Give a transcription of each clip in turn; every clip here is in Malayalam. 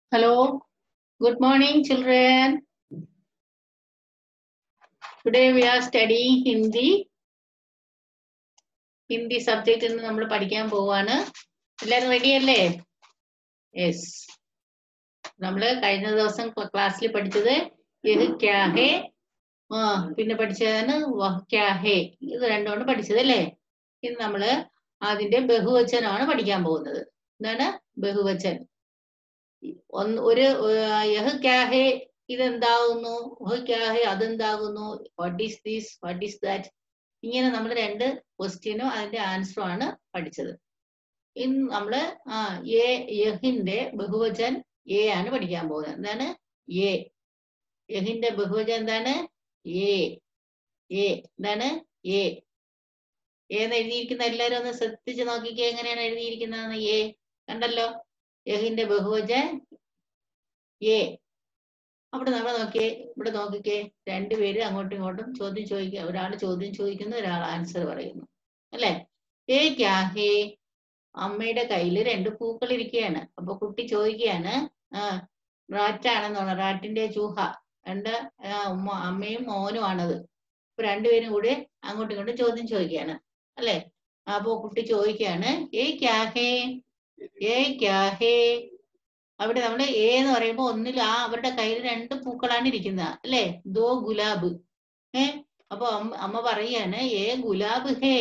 Hello. Good morning, children. Today we are studying Hindi. Hindi subject ഇന്ന് നമ്മൾ പഠിക്കാൻ പോവാണ് എല്ലാവരും റെഡി അല്ലേ യെസ് നമ്മൾ കഴിഞ്ഞ ദിവസം ക്ലാസ്സിൽ പഠിച്ചത് യഹ് ക്യാ ഹേ ആ പിന്നെ പഠിച്ചതാണ് വഹ് ക്യാ ഹേ ഇത് രണ്ടുമാണ് പഠിച്ചത് അല്ലേ ഇന്ന് നമ്മള് അതിന്റെ ബഹുവചനമാണ് പഠിക്കാൻ പോകുന്നത് എന്താണ് ബഹുവചൻ ഒന്ന് ഒരു ഏർ യഹ് ക്യാ ഹേ ഇതെന്താകുന്നു വഹ് ക്യാ ഹേ അതെന്താകുന്നു what is this what is that ഇങ്ങനെ നമ്മൾ രണ്ട് ക്വസ്റ്റ്യനും അതിന്റെ ആൻസറും ആണ് പഠിച്ചത് ഇന്ന് നമ്മള് ആ എ യഹിന്റെ ബഹുവചൻ എ ആണ് പഠിക്കാൻ പോകുന്നത് എന്താണ് എ യഹിന്റെ ബഹുവചൻ എന്താണ് എ എ എന്താണ് എ എന്ന് എഴുതിയിരിക്കുന്ന എല്ലാരും ഒന്ന് ശ്രദ്ധിച്ച് നോക്കിക്കേ എങ്ങനെയാണ് എഴുതിയിരിക്കുന്നതെന്ന് എ കണ്ടല്ലോ യഹിന്റെ ബഹുവചൻ എ അവിടെ നമ്മൾ നോക്കിയേ ഇവിടെ നോക്കിക്കേ രണ്ടുപേര് അങ്ങോട്ടും ഇങ്ങോട്ടും ചോദ്യം ചോദിക്കുക ഒരാൾ ചോദ്യം ചോദിക്കുന്നു ഒരാൾ ആൻസർ പറയുന്നു അല്ലെ ഏ ക്യാ ഹേ അമ്മയുടെ കയ്യിൽ രണ്ട് പൂക്കൾ ഇരിക്കുകയാണ് അപ്പൊ കുട്ടി ചോദിക്കുകയാണ് ആ റാറ്റാണെന്നാണ് റാറ്റിന്റെ ചൂഹ രണ്ട് ആ, ഉമ്മ അമ്മയും മോനും ആണത് അപ്പൊ രണ്ടുപേരും കൂടി അങ്ങോട്ടും ഇങ്ങോട്ടും ചോദ്യം ചോദിക്കുകയാണ് അല്ലെ അപ്പൊ കുട്ടി ചോദിക്കുകയാണ് ഏ ക്യാ ഹേ ഏ ക്യാ ഹേ അവിടെ നമ്മള് എ എന്ന് പറയുമ്പോ ഒന്നിൽ ആ അവരുടെ കയ്യിൽ രണ്ട് പൂക്കളാണ് ഇരിക്കുന്നത് അല്ലെ ദോ ഗുലാബ് ഏ അപ്പൊ അമ്മ അമ്മ പറയാണ് ഏ ഗുലാബ് ഹേ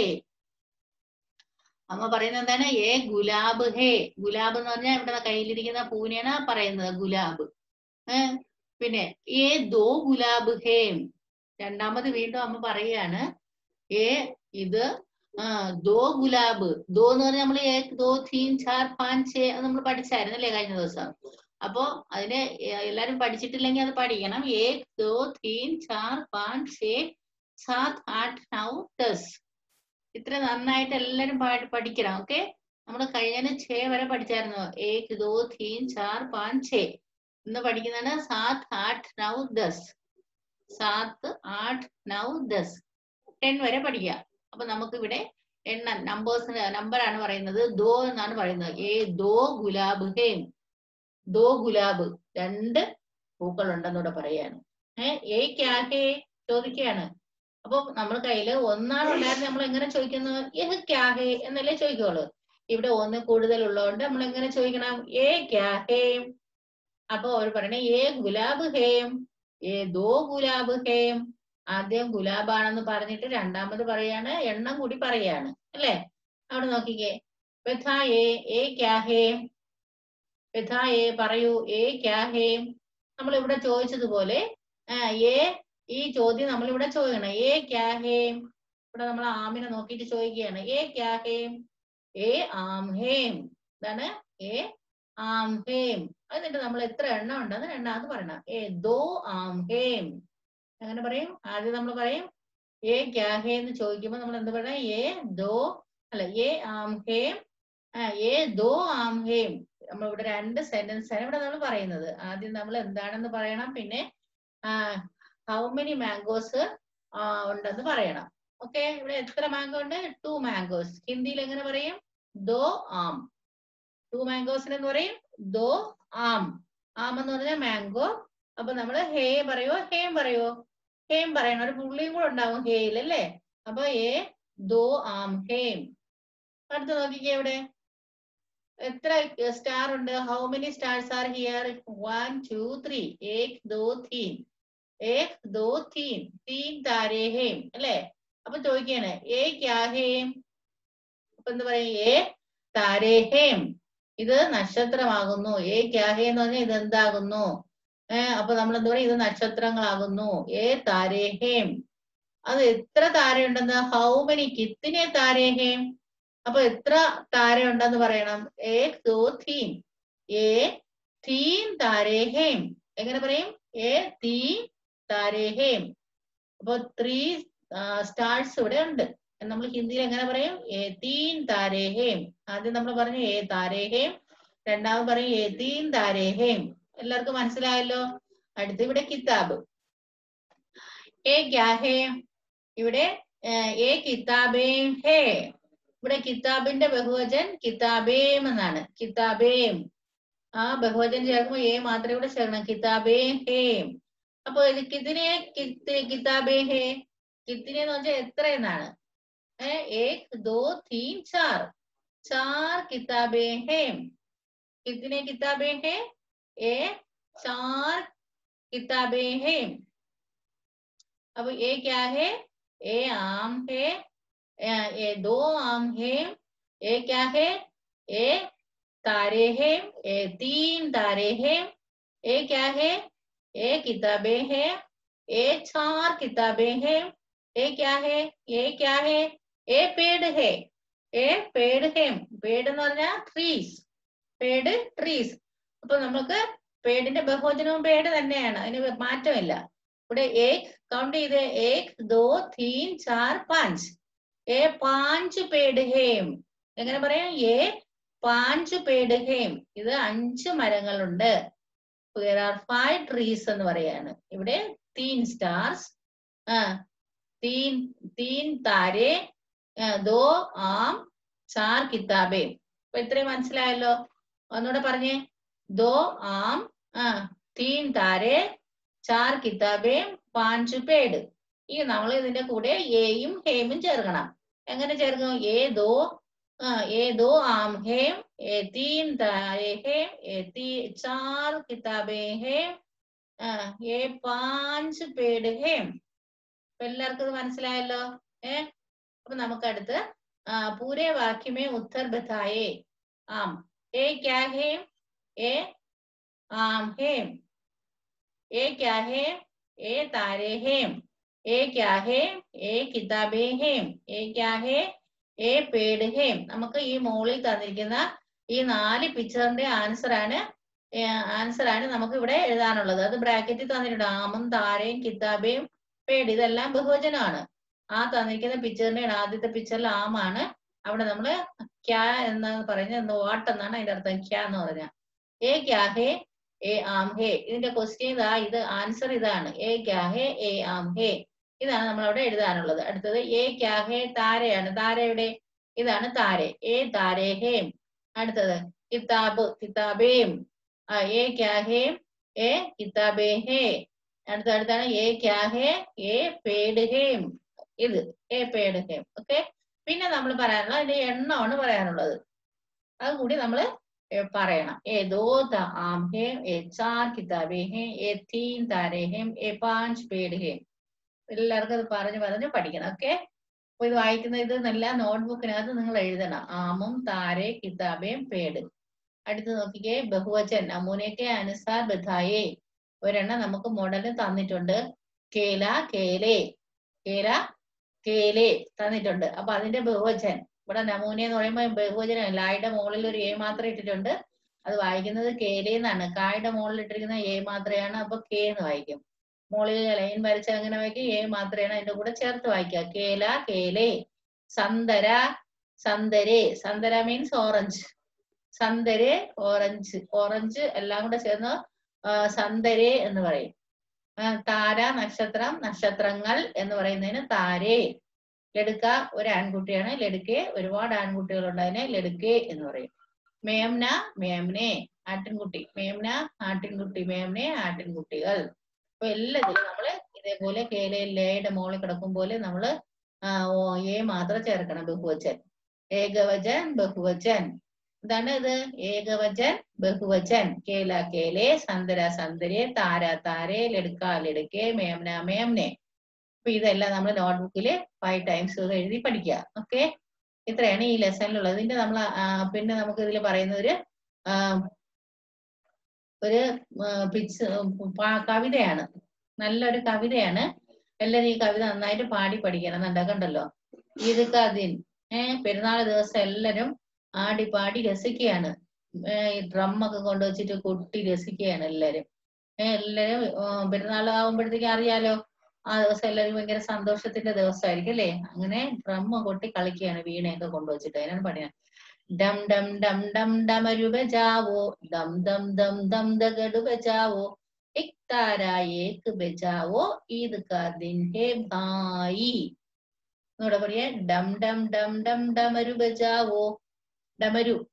അമ്മ പറയുന്നത് എന്താണ് ഏ ഗുലാബ് ഹേ ഗുലാബ് എന്ന് പറഞ്ഞാൽ ഇവിടെ കയ്യിലിരിക്കുന്ന പൂവിനെയാണ് പറയുന്നത് ഗുലാബ് ഏ പിന്നെ ഏ ദോ ഗുലാബ് ഹേ രണ്ടാമത് വീണ്ടും അമ്മ പറയാണ് ഏ ഇത് ആ ദോ ഗുലാബ് ദോ എന്ന് പറഞ്ഞാൽ നമ്മൾ ഏക് ദോ തീൻ ചാർ പാഞ്ച് ഛേ അത് നമ്മൾ പഠിച്ചായിരുന്നു അല്ലേ കഴിഞ്ഞ ദിവസം അപ്പോ അതിന് എ- എല്ലാരും പഠിച്ചിട്ടില്ലെങ്കിൽ അത് പഠിക്കണം ഏക് ദോ തീൻ ചാർ പാഞ്ച് ഛേ സാത് ആട്ട് നൗ ദസ് ഇത്ര നന്നായിട്ട് എല്ലാരും പാടി പഠിക്കണം ഓക്കെ നമ്മൾ കഴിഞ്ഞ ഛേ വരെ പഠിച്ചായിരുന്നു ഏക് ദോ തീൻ ചാർ പാഞ്ച് ഛേ ഇന്ന് പഠിക്കുന്നതാണ് സാത് ആട്ട് നൗ ദസ് സാത്ത് ആട്ട് നൗ ദസ് ടെൻ വരെ പഠിക്കുക അപ്പൊ നമുക്ക് ഇവിടെ എണ്ണ നമ്പേഴ്സിന് നമ്പറാണ് പറയുന്നത് ദോ എന്നാണ് പറയുന്നത് ഏ ദോ ഗുലാബ് ഹേം ദോ ഗുലാബ് രണ്ട് പൂക്കൾ ഉണ്ടെന്നൂടെ പറയാണ് ഏ ഏ ക്യാ ഹേ ചോദിക്കുകയാണ് അപ്പൊ നമ്മൾ കയ്യില് ഒന്നാണ് ഉണ്ടായിരുന്നത് നമ്മൾ എങ്ങനെ ചോദിക്കുന്നത് ഏഹ് ക്യാ ഹേ എന്നല്ലേ ചോദിക്കുള്ളൂ ഇവിടെ ഒന്ന് കൂടുതൽ ഉള്ളതുകൊണ്ട് നമ്മൾ എങ്ങനെ ചോദിക്കണം ഏ ക്യാ ഹേ അപ്പൊ അവർ പറയണേ ഏ ഗുലാബ് ഹേം ഏ ദോ ഗുലാബ് ഹേം ആദ്യം ഗുലാബാണെന്ന് പറഞ്ഞിട്ട് രണ്ടാമത് പറയാണ് എണ്ണം കൂടി പറയാണ് അല്ലേ അവിടെ നോക്കിക്കേ വ്യഥാ ഏ ഏ ക്യാ ഹേ വ്യഥാ ഏ പറയൂ ഏ ക്യാ ഹേ നമ്മൾ ഇവിടെ ചോദിച്ചതുപോലെ ആ, ഏ ഈ ചോദ്യം നമ്മൾ ഇവിടെ ചോദിക്കണം ഏ ക്യാ ഹേ ഇവിടെ നമ്മൾ ആമിനെ നോക്കിയിട്ട് ചോദിക്കുകയാണ് ഏ ക്യാ ഹേ ഏ ആം ഹേം എന്താണ് ഏ ആം ഹേം എന്നിട്ട് നമ്മൾ എത്ര എണ്ണം ഉണ്ടെന്ന് രണ്ടാമത് പറയണം ഏ ദോ ആം ഹേം അങ്ങനെ പറയും ആദ്യം നമ്മൾ പറയും ഏ ക്യാ ഹേ എന്ന് ചോദിക്കുമ്പോൾ നമ്മൾ എന്ത് പറയണം ഏ ദോ അല്ല ഏ ആം ഹേം ആ ഏ ദോ ആം ഹേം നമ്മൾ ഇവിടെ രണ്ട് സെന്റൻസ് ആണ് ഇവിടെ നമ്മൾ പറയുന്നത് ആദ്യം നമ്മൾ എന്താണെന്ന് പറയണം പിന്നെ ഹൗ മെനി മാംഗോസ് ഉണ്ടെന്ന് പറയണം ഓക്കെ ഇവിടെ എത്ര മാംഗോ ഉണ്ട് ടു മാംഗോസ് ഹിന്ദിയിൽ എങ്ങനെ പറയും ദോ ആം ടു മാംഗോസിന് എന്ന് പറയും ദോ ആം ആം എന്ന് പറഞ്ഞാൽ മാംഗോ അപ്പൊ നമ്മള് ഹേ പറയോ ഹേം പറയോ ഹേം പറയണം ഒരു പുള്ളിയും കൂടെ ഉണ്ടാവും ഹേയിൽ അല്ലേ അപ്പൊ ഏ ദോ ആം ഹേം അടുത്ത് നോക്കിക്കേ ഇവിടെ എത്ര സ്റ്റാർ ഉണ്ട് how many stars are here one two three ഏക് ദോ തീൻ ഏക് ദോ തീൻ തീൻ താരേ ഹേം അല്ലേ അപ്പൊ ചോദിക്കാണ് ഏ ക്യാ ഹേം അപ്പൊ എന്ത് പറയും ഏ താരേ ഹേം ഇത് നക്ഷത്രമാകുന്നു ഏ ക്യാ ഹേ എന്ന് പറഞ്ഞാൽ ഇത് എന്താകുന്നു ഏഹ് അപ്പൊ നമ്മൾ എന്താ പറയുക ഇത് നക്ഷത്രങ്ങളാകുന്നു ഏ താരേ ഹേം അത് എത്ര താരയുണ്ടെന്ന് ഹൗ മെനി കിത്തിനെ താരേ ഹേം അപ്പൊ എത്ര താരയുണ്ടെന്ന് പറയണം ഏ ദോ തീൻ ഏ തീൻ താരേ ഹേം എങ്ങനെ പറയും ഏ തീൻ താരേ ഹേം അപ്പൊ ത്രീ സ്റ്റാർസ് ഇവിടെ ഉണ്ട് നമ്മൾ ഹിന്ദിയിൽ എങ്ങനെ പറയും ഏ തീൻ താരേ ഹേം ആദ്യം നമ്മൾ പറഞ്ഞു ഏ താരേ ഹേം രണ്ടാമത് പറയും ഏ തീൻ താരേ ഹേം എല്ലാവർക്കും മനസ്സിലായല്ലോ അടുത്ത് ഇവിടെ കിതാബ് ഏ ക്യാ ഹേ ഇവിടെ ഏർ, ഏ കിതാബേം ഹേ ഇവിടെ കിതാബിന്റെ ബഹുവചൻ കിതാബേം എന്നാണ് കിതാബേം ആ ബഹുവചനം ചേർക്കുമ്പോൾ ഏ മാത്രമേ കൂടെ ചേർക്കണം കിതാബേ ഹേം അപ്പൊ ഇത് കിതിനെ കിത്ത് കിതാബേ ഹേ കിത്തിനെ എന്ന് വെച്ചാൽ എത്ര എന്നാണ് ഏ ഏക് ദോ തീൻ ചാർ ചാർ കിതാബേ ഹേം കിത്തിനെ കിതാബേ ഹേ ഏ चार किताबें हैं अब ये क्या है ये आम है अ, ये दो आम है ये क्या है ये तारे हैं ये तीन तारे हैं ये क्या है ये किताबें हैं ये चार किताबें हैं ये क्या है ये क्या है ये पेड़ है ये पेड़ है पेड़ എന്ന് പറഞ്ഞാൽ ട്രീസ് പേട് ട്രീസ് അപ്പൊ നമുക്ക് പേടിന്റെ ബഹുവചനവും പേട് തന്നെയാണ് അതിന് മാറ്റമില്ല ഇവിടെ ഏക് കൗണ്ട് ചെയ്ത് ഏക് ദോ തീൻ ചാർ പാഞ്ച് ഏ പാഞ്ച് പേട് ഹേം എങ്ങനെ പറയാം ഏ പാഞ്ച് പേട് ഹേം ഇത് അഞ്ച് മരങ്ങളുണ്ട് there are ഫൈവ് ട്രീസ് എന്ന് പറയാണ് ഇവിടെ തീൻ സ്റ്റാർസ് ആ തീൻ തീൻ താരെ ആ, ദോ ആം ചാർ കിതാബേ അപ്പൊ ഇത്രയും മനസ്സിലായല്ലോ ഒന്നുകൂടെ പറഞ്ഞേ ദോ ആം ആ തീൻ താരെ ചാർ കിതാബേ പാഞ്ച് പേട് ഈ നമ്മൾ ഇതിന്റെ കൂടെ ഏയും ഹേമും ചേർക്കണം എങ്ങനെ ചേർക്കും ഏ ദോ ആ ഏ ദോ ആം ഹേം ഏ തീൻ താരെ ഹേം ഏ തീ ചാർ കിതാബേ ഹേം ആ ഏ പാഞ്ച് പേട് ഹേം അപ്പൊ എല്ലാവർക്കും ഇത് മനസ്സിലായല്ലോ ഏ അപ്പൊ നമുക്ക് അടുത്ത് ആ പൂരെ വാക്യമേ ഉത്തർ ബതായേ ആം ഏ ക്യാ ഹേം ए आम है ए क्या है ए तारे हैं ए क्या है ए किताबें हैं ए क्या है ए पेड़ है നമുക്ക് ഈ മുകളിൽ തന്നിരിക്കുന്ന ഈ നാല് പിക്ചറിന്റെ ആൻസർ ആണ് ആൻസർ ആണ് നമുക്ക് ഇവിടെ എഴുതാനുള്ളത് അത് ബ്രാക്കറ്റിൽ തന്നിട്ടുണ്ട് ആമും താരയും കിതാബയും പേട് ഇതെല്ലാം ബഹുവചനമാണ് ആ തന്നിരിക്കുന്ന പിക്ചറിന്റെ ആദ്യത്തെ പിക്ചറിൽ ആമാണ് അവിടെ നമ്മള് ക്യാ എന്ന് പറയുന്നത് വാട്ട് എന്നാണ് അതിന്റെ അർത്ഥം ക്യാ എന്ന് പറഞ്ഞാൽ ഏ ക്യാ ഹേ എ ആം ഹേ ഇതിന്റെ ക്വസ്റ്റ്യൻ ഇതാ ഇത് ആൻസർ ഇതാണ് ഏ ക്യാ ഹേ എ ആം ഹേ ഇതാണ് നമ്മൾ അവിടെ എഴുതാനുള്ളത് അടുത്തത് ഏ ക്യാ ഹേ താരയാണ് താരയുടെ ഇതാണ് താരെ ഏ താരേ ഹേം അടുത്തത് കിതാബ് കിതാബേം ആ ഏ ക്യാ ഹേ എ കിതാബേ ഹേ അടുത്ത അടുത്താണ് ഏ ക്യാ ഹേ എ പേട് ഹേം ഇത് ഏ പേട് ഹേം ഓക്കെ പിന്നെ നമ്മൾ പറയാനുള്ളത് അതിന്റെ എണ്ണമാണ് പറയാനുള്ളത് അത് കൂടി നമ്മൾ ए, പറയണം ए दो ത- आम है ए चार किताबें हैं ए तीन तारे हैं ए पांच पेड़ हैं എല്ലാവർക്കും അത് പറഞ്ഞു പറഞ്ഞ് പഠിക്കണം ഓക്കെ അപ്പൊ ഇത് വായിക്കുന്ന ഇത് നല്ല നോട്ട്ബുക്കിനകത്ത് നിങ്ങൾ എഴുതണം ആമും താരെ കിതാബേം പേട് അടുത്ത് നോക്കിക്കേ ബഹുവചൻ അമൂനയ്ക്ക് അനുസാർ ബധായേ ഒരെണ്ണം നമുക്ക് മോഡല് തന്നിട്ടുണ്ട് കേല കേലേ കേല കേലേ തന്നിട്ടുണ്ട് അപ്പൊ അതിന്റെ ബഹുവചൻ ഇവിടെ നമൂന എന്ന് പറയുമ്പോൾ ബഹുവചനം ലായുടെ മുകളിൽ ഒരു എ മാത്രം ഇട്ടിട്ടുണ്ട് അത് വായിക്കുന്നത് കേലേ എന്നാണ് കായുടെ മുകളിൽ ഇട്ടിരിക്കുന്ന എ മാത്രയാണ് അപ്പൊ കെ എന്ന് വായിക്കും മുകളിൽ ലൈൻ വരച്ച അങ്ങനെ വായിക്കും എ മാത്രമാണ് അതിന്റെ കൂടെ ചേർത്ത് വായിക്കുക കേല കേലേ സന്തര സന്തരേ സന്തര മീൻസ് ഓറഞ്ച് സന്തര് ഓറഞ്ച് ഓറഞ്ച് എല്ലാം കൂടെ ചേർന്ന് ആ, സന്തരേ എന്ന് പറയും ആ, താര നക്ഷത്രം നക്ഷത്രങ്ങൾ എന്ന് പറയുന്നതിന് താരേ ലടുക്ക ഒരു ആൺകുട്ടിയാണ് ലടുക്കെ ഒരുപാട് ആൺകുട്ടികളുണ്ട് അതിനെ ലടുക്കെ എന്ന് പറയും മേംന മേംനെ ആട്ടിൻകുട്ടി മേംന ആട്ടിൻകുട്ടി മേംനെ ആട്ടിൻകുട്ടികൾ അപ്പൊ എല്ലാത്തിലും നമ്മള് ഇതേപോലെ കേലെ ലേയുടെ മുകളിൽ കിടക്കും പോലെ നമ്മള് ആ, ഓ ഏ മാത്രം ചേർക്കണം ബഹുവചൻ ഏകവചൻ ബഹുവചൻ എന്താണ് ഇത് ഏകവചൻ ബഹുവചൻ കേല കേലെ സന്തര സന്തരെ താര താരെ ലടുക്ക ലടുക്കെ മേംന മേംനെ അപ്പൊ ഇതെല്ലാം നമ്മൾ നോട്ട്ബുക്കിൽ ഫൈവ് ടൈംസ് എഴുതി പഠിക്കുക ഓക്കെ ഇത്രയാണ് ഈ ലെസണിലുള്ളത് ഇതിന്റെ നമ്മൾ പിന്നെ നമുക്ക് ഇതിൽ പറയുന്ന ഒരു ആ, ഒരു പിച്ച് കവിതയാണ് നല്ലൊരു കവിതയാണ് എല്ലാവരും ഈ കവിത നന്നായിട്ട് പാടി പഠിക്കണം എന്നുണ്ടാ കണ്ടല്ലോ ഈദ് കാ ദിൻ ഏഹ് പെരുന്നാൾ ദിവസം എല്ലാരും ആടി പാടി രസിക്കുകയാണ് ഏഹ് ഈ ഡ്രം ഒക്കെ കൊണ്ടുവച്ചിട്ട് കൊട്ടി രസിക്കുകയാണ് എല്ലാരും ഏഹ് എല്ലാരും പെരുന്നാൾ ആകുമ്പോഴത്തേക്കും അറിയാലോ ആ ദിവസം എല്ലാവരും ഭയങ്കര സന്തോഷത്തിന്റെ ദിവസമായിരിക്കും അല്ലേ അങ്ങനെ ഡ്രം കൊട്ടി കളിക്കുകയാണ് വീണയൊക്കെ കൊണ്ടുവച്ചിട്ട് അതിനാണ് പണിയാൻ ഡം ഡം ഡം ഡം ഡമരു ബജാവോ ദം ദം ദം ദം ദഗഡു ബജാവോ एक तारा एक बजाओ ईद का दिन है भाई എന്നൂടെ പറയാ ഡം ഡം ഡം ഡം ഡമരു ബജാവോ ഡമരു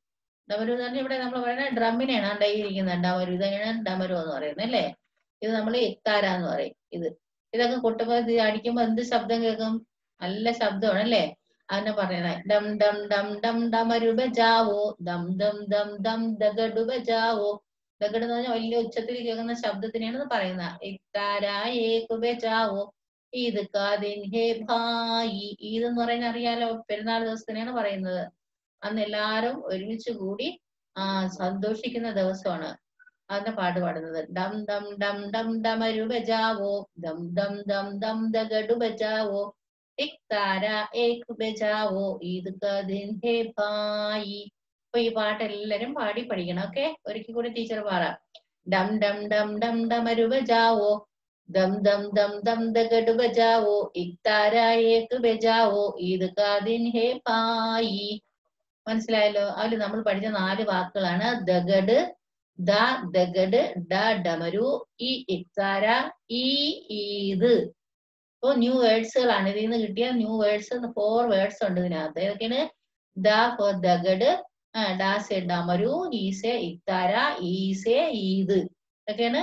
ഡമരു എന്ന് പറഞ്ഞാൽ ഇവിടെ നമ്മൾ പറയുന്നത് ഡ്രമ്മിനെയാണ് ഡൈ ഇരിക്കുന്നത് ഡമരു ഇതാണ് ഡമരു എന്ന് പറയുന്നത് അല്ലേ ഇത് നമ്മൾ ഇക്താര എന്ന് പറയും ഇത് ഇതൊക്കെ കൊട്ടുമ്പോൾ ഇത് അടിക്കുമ്പോൾ എന്ത് ശബ്ദം കേൾക്കും നല്ല ശബ്ദമാണ് അല്ലേ അതിനെ പറയുന്നത് ഡം ഡം ഡം ഡം ഡമരു ബജാവോ ദം ദം ദം ദം ദഗഡു ബജാവോ ദഗഡ് എന്ന് പറഞ്ഞാൽ വലിയ ഉച്ചത്തിൽ കേൾക്കുന്ന ശബ്ദത്തിനെയാണ് ഇത് പറയുന്നത് ഇക്താര ഏകു ബജാവോ ഈദ് കാദിൻ ഹേ ഭായി ഈദ് എന്ന് പറയുന്നത് അറിയാലോ പെരുന്നാൾ ദിവസത്തിനെയാണ് പറയുന്നത് അന്ന് എല്ലാരും ഒരുമിച്ച് കൂടി ആ സന്തോഷിക്കുന്ന ദിവസമാണ് അതിന്റെ പാട്ട് പാടുന്നത് ഡം ഡം ഡം ഡം ഡമരു ബജാവോ ദം ദം ദം ദം ദഗഡു ബജാവോ ഇക് താര ഏക് ബജാവോ ഈദ് കാ ദിൻ ഹേ ഭായി അപ്പൊ ഈ പാട്ട് എല്ലാരും പാടി പഠിക്കണം ഓക്കെ ഒരിക്കൽ കൂടി ടീച്ചർ പാറ ഡം ഡം ഡം ഡം ഡമരു ബജാവോ ദം ദം ദം ദം ദഗഡു ബജാവോ ഇക് താര ഏക് ബജാവോ ഈദ് കാ ദിൻ ഹേ ഭായി മനസ്സിലായല്ലോ അതിൽ നമ്മൾ പഠിച്ച നാല് വാക്കുകളാണ് ദഗഡ് ദ ദഗഡ് ഡ ഡമരു ഈ ഇക്താര ഈ ഈദ് ഇപ്പൊ ന്യൂ വേർഡ്സുകളാണ് ഇതിൽ നിന്ന് കിട്ടിയ ന്യൂ വേർഡ്സ് ഫോർ വേർഡ്സ് ഉണ്ട് ഇതിനകത്ത് ഏതൊക്കെയാണ് ദ ഫോർ ദഗഡ് ഡാസെ ഡമരു ഈസെ ഇക്താര ഈസെ ഈദ് ഇതൊക്കെയാണ്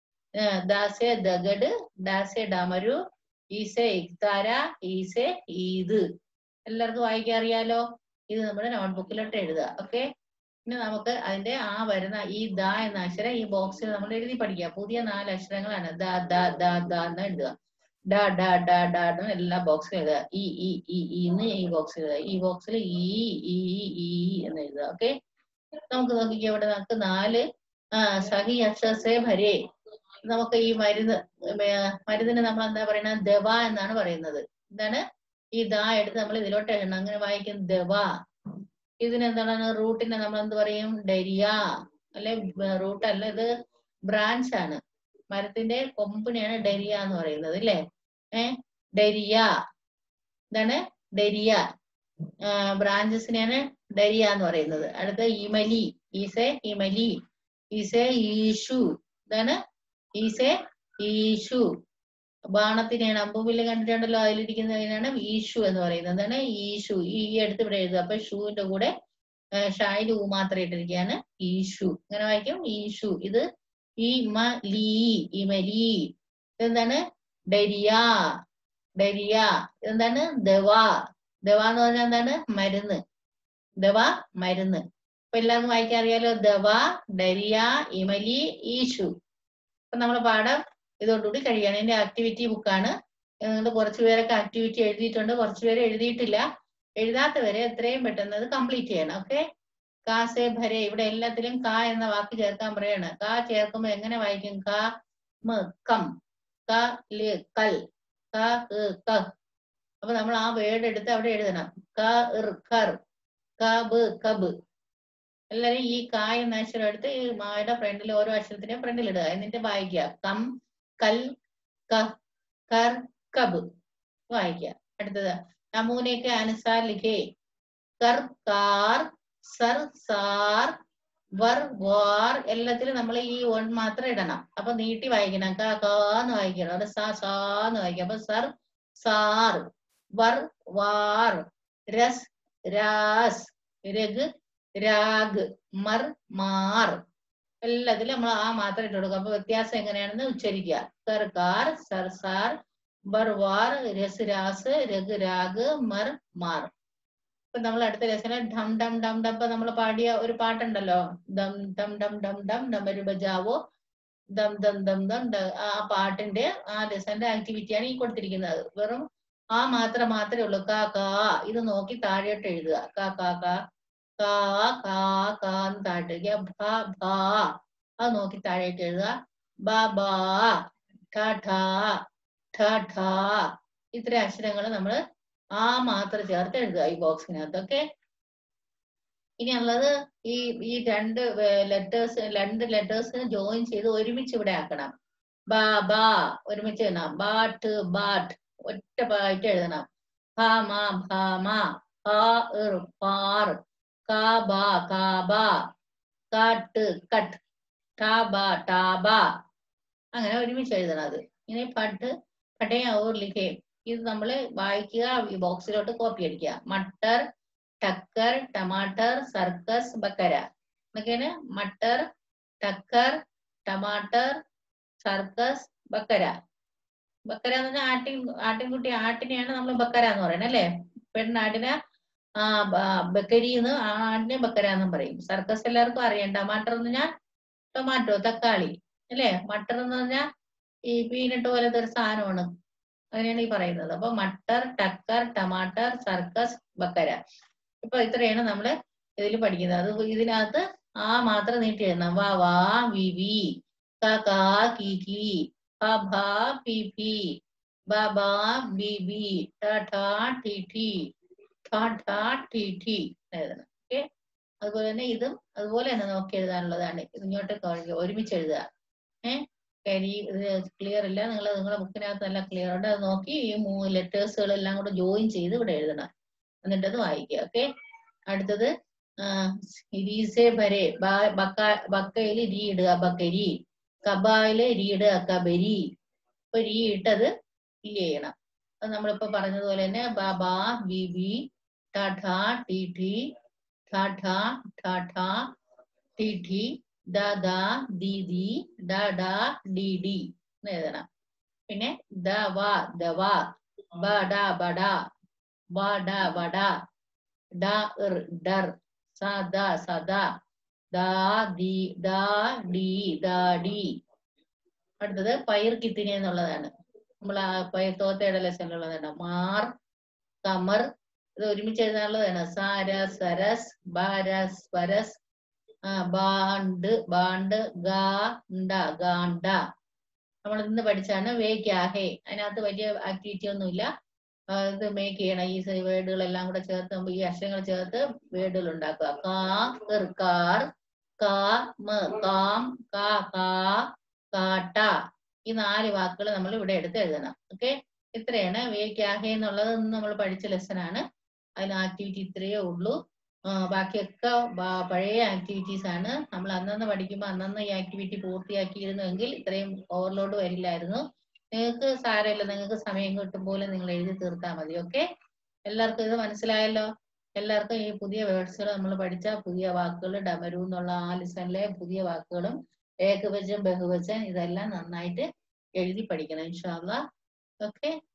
ദാസെ ദഗഡ് ഡാസെ ഡമരു ഈസെ ഇക്താര ഈസെ ഈദ് എല്ലാവർക്കും വായിക്കാൻ അറിയാലോ ഇത് നമ്മുടെ നോട്ട്ബുക്കിലോട്ട് എഴുതുക ഓക്കെ ഇനി നമുക്ക് അതിന്റെ ആ വരുന്ന ഈ ദ എന്ന അക്ഷരം ഈ ബോക്സിൽ നമ്മൾ എഴുതി പഠിക്കുക പുതിയ നാല് അക്ഷരങ്ങളാണ് ദ ദ ദ ദ എന്ന് എഴുതുക ഡ ഡ ഡ ഡ എന്ന് എല്ലാ ബോക്സിലും എഴുതുക ഈ ഈ ഈ ഈ എന്ന് ഈ ബോക്സിൽ എഴുതുക ഈ ബോക്സിൽ ഈ ഈ ഈ എന്ന് എഴുതുക ഓക്കെ നമുക്ക് നോക്കിക്കേ ഇവിടെ നമുക്ക് നാല് ആ സഹി അക്ഷസേ ഭരേ നമുക്ക് ഈ മരുന്ന് മരുന്നിന് നമ്മൾ എന്താ പറയുന്നത് ദവ എന്നാണ് പറയുന്നത് എന്താണ് ഈ ദാ എടുത്ത് നമ്മൾ ഇതിലോട്ട് എഴുതണം അങ്ങനെ വായിക്കും ദവ ഇതിനെന്താണ് റൂട്ടിനെ നമ്മൾ എന്ത് പറയും ഡരിയ അല്ലെ റൂട്ട് അല്ല ഇത് ബ്രാഞ്ച് ആണ് മരത്തിന്റെ കൊമ്പിനെയാണ് ഡരിയ എന്ന് പറയുന്നത് അല്ലേ ഏ ഡരിയ ഇതാണ് ഡരിയ ബ്രാഞ്ചസിനെയാണ് ഡരിയ എന്ന് പറയുന്നത് അടുത്ത ഇമലി ഈസെ ഇമലി ഈസെ ഈഷു ഇതാണ് ഈസെ ഈഷു ബാണത്തിനെയാണ് അമ്പുമില്ല് കണ്ടിട്ടുണ്ടല്ലോ അതിലിരിക്കുന്നതിനാണ് ഈഷു എന്ന് പറയുന്നത് എന്താണ് ഈഷു ഈ എടുത്ത് ഇവിടെ എഴുതുക അപ്പൊ ഷൂവിന്റെ കൂടെ ഷായിൽ ഊ മാത്രം ഇട്ടിരിക്കുകയാണ് ഈഷു ഇങ്ങനെ വായിക്കും ഈഷു ഇത് ഈ മ ലീ ഇമലി ഇതെന്താണ് ഡരിയ ഡരിയ ഇതെന്താണ് ദവ ദവ എന്ന് പറഞ്ഞാൽ എന്താണ് മരുന്ന് ദവ മരുന്ന് അപ്പൊ എല്ലാവർക്കും വായിക്കാൻ അറിയാലോ ദവ ഡരിയ ഇമലി ഈഷു അപ്പൊ നമ്മളെ പാഠം ഇതോടുകൂടി കഴിയാണ് എന്റെ ആക്ടിവിറ്റി ബുക്കാണ് നിങ്ങൾ കുറച്ച് പേരൊക്കെ ആക്ടിവിറ്റി എഴുതിയിട്ടുണ്ട് കുറച്ച് പേര് എഴുതിയിട്ടില്ല എഴുതാത്തവരെ എത്രയും പെട്ടെന്ന് അത് കംപ്ലീറ്റ് ചെയ്യണം ഓക്കെ കാസേ ഭരെ ഇവിടെ എല്ലാത്തിലും കാ എന്ന വാക്ക് ചേർക്കാൻ പറയാണ് കാ ചേർക്കുമ്പോ എങ്ങനെ വായിക്കും കാ മ കം ക ല് കൽ ക ക അപ്പൊ നമ്മൾ ആ വേർഡ് എടുത്ത് അവിടെ എഴുതണം ക ഇർ കർ കബ് കബ് എല്ലാരും ഈ കാ എന്ന അക്ഷരം എടുത്ത് ഈ മായുടെ ഫ്രണ്ടിൽ ഓരോ അക്ഷരത്തിന്റെയും ഫ്രണ്ടിൽ ഇടുക എന്നിട്ട് വായിക്കുക കം കൽ ക കർ കബ് വായിക്കുക അടുത്തത് നമൂനയ്ക്ക് അനുസാർ ലിഖേ കർ കാർ സർ സാർ വർ വാർ എല്ലാത്തിലും നമ്മൾ ഈ വൺ മാത്രം ഇടണം അപ്പൊ നീട്ടി വായിക്കണം ക കാന്ന് വായിക്കണം അവിടെ സാ സാന്ന് വായിക്കണം അപ്പൊ സർ സാർ വർ വാർ രസ് രാസ് രഗ് രാഗ് മർ മാർ എല്ലാത്തിലും നമ്മൾ ആ മാത്രം ഇട്ട് കൊടുക്കും അപ്പൊ വ്യത്യാസം എങ്ങനെയാണെന്ന് ഉച്ചരിക്കുക സർക്കാർ സർസാർ ബർവാർ രസ് രാസ് രഗ് രാഗ് മർ മാർ ഇപ്പൊ നമ്മൾ അടുത്ത ലെസണിൽ ഡം ഡം ഡം ഡം ഇപ്പൊ നമ്മൾ പാടിയ ഒരു പാട്ടുണ്ടല്ലോ ദം ഡം ഡം ഡം ഡം ഡമരു ബജാവോ ദം ദം ദം ദം ഡ ആ പാട്ടിന്റെ ആ ലെസന്റെ ആക്ടിവിറ്റിയാണ് ഈ കൊടുത്തിരിക്കുന്നത് വെറും ആ മാത്രം മാത്രമേ ഉള്ളൂ കാ കാ ഇത് നോക്കി താഴോട്ട് എഴുതുക കാ കാ കാ കാ കാ കാ എന്ന് താഴേക്ക് ഭ ഭ അത് നോക്കി താഴേക്ക് എഴുതുക ബ ബ ഠ ഠ ഠ ഠ ഇത്ര അക്ഷരങ്ങൾ നമ്മൾ ആ മാത്രം ചേർത്ത് എഴുതുക ഈ ബോക്സിനകത്ത് ഓക്കെ ഇനി ഉള്ളത് ഈ ഈ രണ്ട് ലെറ്റേഴ്സ് രണ്ട് ലെറ്റേഴ്സ് ജോയിൻ ചെയ്ത് ഒരുമിച്ച് ഇവിടെ ആക്കണം ബ ബ ഒരുമിച്ച് എഴുതണം ബാട്ട് ബാട്ട് ഒറ്റ പായിട്ട് എഴുതണം ഭ മ ഭ മ ഹ ഇർ പാർ കാബ കാബ കാട്ട് കട്ട് ടാബ ടാബ അങ്ങനെ ഒരുമിച്ച് എഴുതണം അത് ഇനി പട്ട് പട്ടേ ഓർ ലിഖേ ഇത് നമ്മൾ വായിക്കുക ഈ ബോക്സിലോട്ട് കോപ്പി അടിക്കുക മട്ടർ ടക്കർ ടമാട്ടർ സർക്കസ് ബക്കര എന്നൊക്കെയാണ് മട്ടർ ടക്കർ ടമാട്ടർ സർക്കസ് ബക്കര ബക്കര എന്ന് പറഞ്ഞാൽ ആട്ടിൻ ആട്ടിൻകുട്ടി ആട്ടിനെയാണ് നമ്മൾ ബക്കര എന്ന് പറയുന്നത് അല്ലേ പെണ്ണാടിനെ ആ ബക്കരി എന്ന് ആടിനെ ബക്കര എന്നും പറയും സർക്കസ് എല്ലാവർക്കും അറിയാം ടമാട്ടർ എന്ന് പറഞ്ഞാൽ ടൊമാറ്റോ തക്കാളി അല്ലേ മട്ടർ എന്ന് പറഞ്ഞാൽ ഈ പീനട്ട് പോലത്തെ ഒരു സാധനമാണ് അങ്ങനെയാണ് ഈ പറയുന്നത് അപ്പൊ മട്ടർ ടക്കർ ടമാട്ടർ സർക്കസ് ബക്കര ഇപ്പൊ ഇത്രയാണ് നമ്മള് ഇതിൽ പഠിക്കുന്നത് അത് ഇതിനകത്ത് ആ മാത്രം നീട്ടി എഴുതണം വാ വാ വി വി ക കാ കി കി ഫ ഭ പി പി ബ ബ ബി ബി ട ട ടി ടി ഠ ഠ ടി ടി എഴുതണം ഓക്കെ അതുപോലെ തന്നെ ഇതും അതുപോലെ തന്നെ നോക്കി എഴുതാനുള്ളതാണ് ഇത് ഇങ്ങോട്ട് കൊ- ഒരുമിച്ച് എഴുതുക ഏഹ് കരി ഇത് ക്ലിയർ ഇല്ല നിങ്ങൾ നിങ്ങളുടെ ബുക്കിനകത്ത് നല്ല ക്ലിയർ ഉണ്ട് അത് നോക്കി ഈ മൂന്ന് ലെറ്റേഴ്സുകളെല്ലാം കൂടെ ജോയിൻ ചെയ്ത് ഇവിടെ എഴുതണം എന്നിട്ട് അത് വായിക്കുക ഓക്കെ അടുത്തത് ഇരീസെ ഭരെ ബക്കയില് രീ ഇടുക ബക്കരി കബായില് രീ ഇടുക കബരി ഇപ്പൊ രീ ഇട്ടത് ഫില്ല് ചെയ്യണം അത് നമ്മളിപ്പോ പറഞ്ഞതുപോലെ തന്നെ ബ ബ ബി ബി ട ഠ ടി ടി ഠ ഠ ഠ ഠ ടി ടി ദ ദ ദി ദി ഡ ഡ ഡി ഡി എന്ന് എഴുതണം പിന്നെ ദ വ ദ വ ബ ഡ ബട ബ ഡ ബട ഡ ഇർ ഡർ സ ദ സദ ദ ദി ദ ഡി ദ ഡി അടുത്തത് പയർ കിത്തിനെ എന്നുള്ളതാണ് നമ്മൾ ആ പയർ തോത്തയുടെ ലെസണിലുള്ളതാണ് മാർ കമർ ഇത് ഒരുമിച്ച് എഴുതാനുള്ളതാണ് സാര സരസ് ബാരസ് വരസ് ആ ബാണ്ട് ബാണ്ട് ഗാണ്ട ഗാണ്ട നമ്മൾ ഇന്ന് പഠിച്ചാണ് വേ ക്യാഹേ അതിനകത്ത് വലിയ ആക്ടിവിറ്റി ഒന്നുമില്ല ആ, ഇത് മേക്ക് ചെയ്യണം ഈ വേർഡുകളെല്ലാം കൂടെ ചേർത്ത് നമ്മൾ ഈ അക്ഷരങ്ങൾ ചേർത്ത് വേർഡുകൾ ഉണ്ടാക്കുക കാ ഇർ, കാർ കാ മ കാം കാ കാ കാട്ട ഈ നാല് വാക്കുകൾ നമ്മൾ ഇവിടെ എടുത്ത് എഴുതണം ഓക്കെ ഇത്രയാണ് വേ ക്യാഹേ എന്നുള്ളത് നമ്മൾ പഠിച്ച ലെസൺ ആണ് അതിന് ആക്ടിവിറ്റി ഇത്രയേ ഉള്ളൂ ആ, ബാക്കിയൊക്കെ ബ- പഴയ ആക്ടിവിറ്റീസ് ആണ് നമ്മൾ അന്നന്ന് പഠിക്കുമ്പോൾ അന്നന്ന് ഈ ആക്ടിവിറ്റി പൂർത്തിയാക്കിയിരുന്നുവെങ്കിൽ ഇത്രയും ഓവർലോഡ് വരില്ലായിരുന്നു നിങ്ങൾക്ക് സാരമില്ല നിങ്ങൾക്ക് സമയം കിട്ടും പോലെ നിങ്ങൾ എഴുതി തീർത്താൽ മതി ഓക്കെ എല്ലാവർക്കും ഇത് മനസ്സിലായല്ലോ എല്ലാവർക്കും ഈ പുതിയ വേർഡ്സുകൾ നമ്മൾ പഠിച്ച പുതിയ വാക്കുകൾ ഡമരു എന്നുള്ള ആ ലിസണിലെ പുതിയ വാക്കുകളും ഏകവചൻ ബഹുവചൻ ഇതെല്ലാം നന്നായിട്ട് എഴുതി പഠിക്കണം ഇൻഷാല്ല ഓക്കെ